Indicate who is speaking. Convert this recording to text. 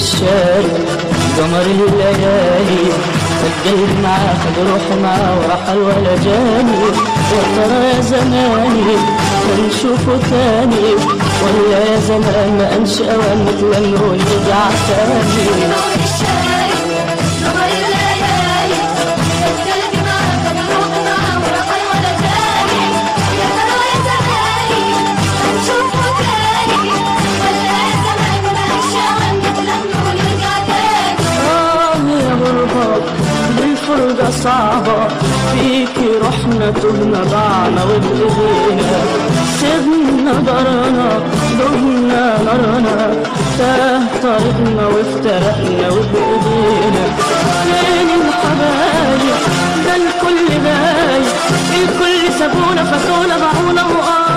Speaker 1: الشارع قمر الليالي القلب معاه خد روحنا ورحل ولا جاني يا ترى يا زماني نشوفه تاني ولا يا زمان ما انشأ ونتلم ونرجع تاني
Speaker 2: نور الشاي نور الليالي القلب معك بروحنا ورحل ولا جاني يا ترى يا زماني هنشوفه تاني ولا يا زمان ما نشاء نتلم ونرجع تاني
Speaker 1: آه يا غربة بالفرقة صعبة فيكي رحنا تهنا ضعنا وبإيدينا سيبنا دارنا دهنا نارنا تاه طريقنا وافترقنا وبإيدينا فين الحبايب ده الكل غايب الكل سابونا فاتونا باعونا وقال